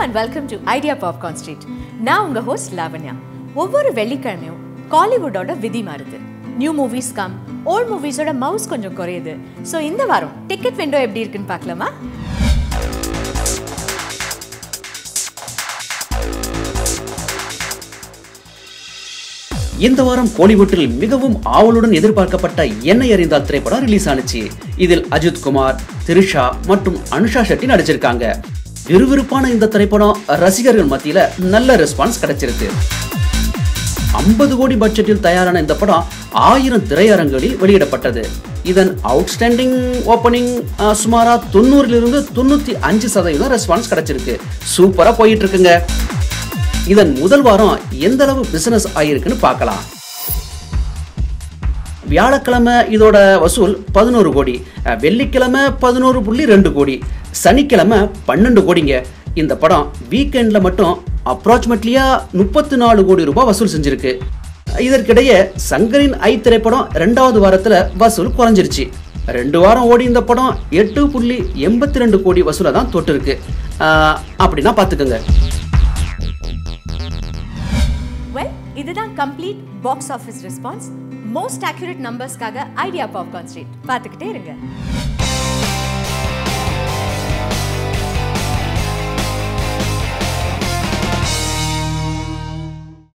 and welcome to Idea popcorn street நான் உங்க host Lavanya ஒவ்வொரு வெள்ளிக்கிழமையும் காலிவுட்டோட விதி மாறுது நியூ மூவிஸ் கம் ஓல்ட் மூவிஸோட மவுஸ் கொஞ்சம் குறையுது ஸோ இந்த வாரம் டிக்கெட் விண்டோ எப்படி இருக்குன்னு பார்க்கலாமா இந்த வாரம் கோலிவுட்டில் மிகவும் ஆவலுடன் எதிர்பார்க்கப்பட்ட என்னை அறிந்தால் திரைப்படம் ரிலீஸ் ஆனுச்சு இதில் அஜித் குமார் திரிஷா மற்றும் அனுஷா ஷெட்டி நடிச்சிருக்காங்க விறுவிறுப்பான இந்த திரைப்படம் ரசிகர்கள் மத்தியில நல்ல ரெஸ்பான்ஸ் கிடைச்சிருக்கு ஐம்பது கோடி பட்ஜெட்டில் தயாரான இந்த படம் ஆயிரம் திரையரங்களில் வெளியிடப்பட்டது இதன் அவுட்ஸ்டாண்டிங் ஓப்பனிங் சுமாரா தொண்ணூறிலிருந்து தொண்ணூத்தி அஞ்சு சதவீதம் ரெஸ்பான்ஸ் கிடைச்சிருக்கு சூப்பரா போயிட்டு இருக்குங்க இதன் முதல் வாரம் எந்த அளவு பிசினஸ் ஆயிருக்குன்னு பார்க்கலாம் வியாழக்கிழமை இதோட வசூல் பதினோரு கோடி அஹ், வெள்ளிக்கிழமை பதினோரு புள்ளி ரெண்டு கோடி சனிக்கிழமை பன்னெண்டு கோடிங்க இந்த படம் வீக்கெண்டில் மட்டும் அப்ராக்சிமேட்லியா முப்பத்தி நாலு கோடி ரூபாய் வசூல் செஞ்சிருக்கு இதற்கிடையே சங்கரின் ஐ திரைப்படம் ரெண்டாவது வாரத்தில் வசூல் குறைஞ்சிருச்சு ரெண்டு வாரம் ஓடி இந்த படம் எட்டு புள்ளி எண்பத்தி ரெண்டு கோடி வசூலை தான் தொட்டிருக்கு அஹ், அப்படின்னா பார்த்துக்கோங்க வெல் இதுதான் complete box office response most accurate நம்பர்ஸ்க்காக ஐடியா பாப்கார்ன் ஸ்ட்ரீட் பார்த்துக்கிட்டே இருங்க